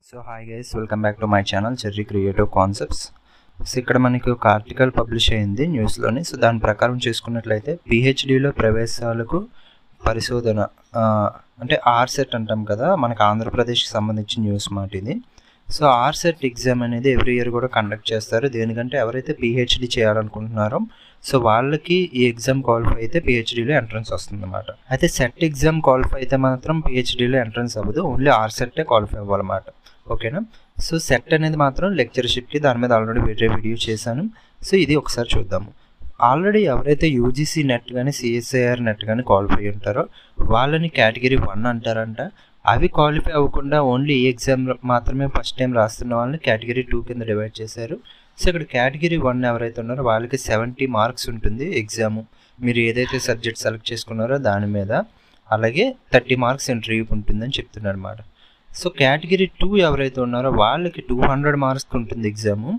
so hi guys welcome back to my channel Cherry creative concepts so ఇక్కడ మనకి ఒక article publish అయింది న్యూస్లోని so దాని ప్రకారం చూసుకున్నట్లయితే పిహెచ్డిలో ప్రవేశాలకు పరిశోధన ఆ, అంటే ఆర్సెట్ అంటాం కదా మనకి ఆంధ్రప్రదేశ్కి సంబంధించిన న్యూస్ మాట ఇది సో ఆర్సెట్ ఎగ్జామ్ అనేది ఎవ్రీ ఇయర్ కూడా కండక్ట్ చేస్తారు దేనికంటే ఎవరైతే పిహెచ్డి చేయాలనుకుంటున్నారో సో వాళ్ళకి ఈ ఎగ్జామ్ క్వాలిఫై అయితే పిహెచ్డీలో ఎంట్రన్స్ వస్తుంది అనమాట అయితే సెట్ ఎగ్జామ్ క్వాలిఫై అయితే మాత్రం పిహెచ్డీలో ఎంట్రన్స్ అవ్వదు ఓన్లీ ఆర్ సెట్టే క్వాలిఫై అవ్వాలన్నమాట ఓకేనా సో సెట్ అనేది మాత్రం లెక్చర్షిప్కి దాని మీద ఆల్రెడీ వేరే వీడియో చేశాను సో ఇది ఒకసారి చూద్దాము ఆల్రెడీ ఎవరైతే యూజీసీ నెట్ కానీ సిఎస్ఐఆర్ నెట్ కానీ క్వాలిఫై ఉంటారో వాళ్ళని కేటగిరీ వన్ అంటారంట అవి క్వాలిఫై అవ్వకుండా ఓన్లీ ఈ ఎగ్జామ్ మాత్రమే ఫస్ట్ టైం రాస్తున్న వాళ్ళని కేటగిరీ టూ కింద డివైడ్ చేశారు సో ఇక్కడ కేటగిరీ వన్ ఎవరైతే ఉన్నారో వాళ్ళకి సెవెంటీ మార్క్స్ ఉంటుంది ఎగ్జామ్ మీరు ఏదైతే సబ్జెక్ట్ సెలెక్ట్ చేసుకున్నారో దాని మీద అలాగే థర్టీ మార్క్స్ ఇంటర్వ్యూకి ఉంటుందని చెప్తున్నారు అనమాట సో కేటగిరీ టూ ఎవరైతే ఉన్నారో వాళ్ళకి టూ హండ్రెడ్ మార్క్స్కి ఉంటుంది ఎగ్జాము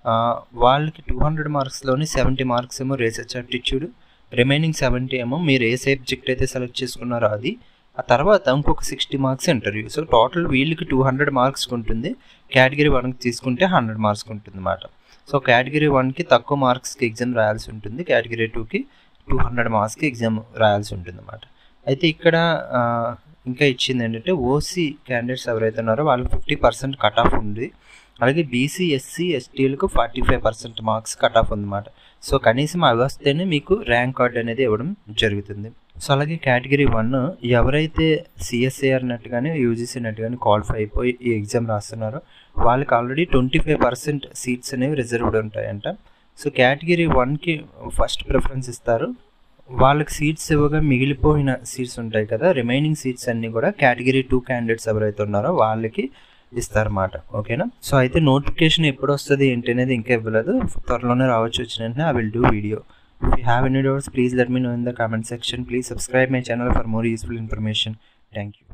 వాళ్ళకి టూ హండ్రెడ్ మార్క్స్లోని సెవెంటీ మార్క్స్ ఏమో రీసెర్చ్ యాప్టిట్యూడ్ రిమైనింగ్ సెవెంటీ ఏమో మీరు ఏ సబ్జెక్ట్ అయితే సెలెక్ట్ చేసుకున్నారో అది ఆ తర్వాత ఇంకొక sixty marks interview so total వీళ్ళకి టూ హండ్రెడ్ మార్క్స్కి ఉంటుంది కేటగిరీ వన్కి తీసుకుంటే హండ్రెడ్ మార్క్స్కి ఉంటుంది అన్నమాట సో కేటగిరీ వన్కి తక్కువ మార్క్స్కి ఎగ్జామ్ రాయాల్సి ఉంటుంది కేటగిరీ టూకి టూ హండ్రెడ్ మార్క్స్కి ఎగ్జామ్ రాయాల్సి ఉంటుంది అన్నమాట అయితే ఇక్కడ ఆ, ఇంకా ఇచ్చింది ఏంటంటే ఓసీ క్యాండిడేట్స్ ఎవరైతే ఉన్నారో వాళ్ళకి ఫిఫ్టీ పర్సెంట్ కట్ ఆఫ్ ఉంది అలాగే బీసీ ఎస్సీ ఎస్టీలకు forty five percent marks cut off ఉందన్నమాట సో కనీసం అవి వస్తేనే మీకు ర్యాంక్ కార్డ్ అనేది ఇవ్వడం జరుగుతుంది సో అలాగే కేటగిరీ వన్ ఎవరైతే సిఎస్ఏఆర్ నెట్ కానీ యూజీసీ నెట్ కానీ క్వాలిఫై అయిపోయి ఈ ఎగ్జామ్ రాస్తున్నారో వాళ్ళకి already twenty five percent seats అనేవి రిజర్వ్డ్ ఉంటాయంట సో కేటగిరీ వన్కి ఫస్ట్ ప్రిఫరెన్స్ ఇస్తారు వాళ్ళకి సీట్స్ ఇవ్వగా మిగిలిపోయిన సీట్స్ ఉంటాయి కదా రిమైనింగ్ సీట్స్ అన్నీ కూడా కేటగిరీ టూ క్యాండిడేట్స్ ఎవరైతే ఉన్నారో వాళ్ళకి ఇస్తారన్నమాట ఓకేనా సో అయితే నోటిఫికేషన్ ఎప్పుడు వస్తుంది ఏంటి అనేది ఇంకా ఇవ్వలేదు త్వరలోనే రావచ్చు వచ్చిన వెంటనే I will do video if you have any doubts please let me know in the comment section please subscribe my channel for more useful information thank you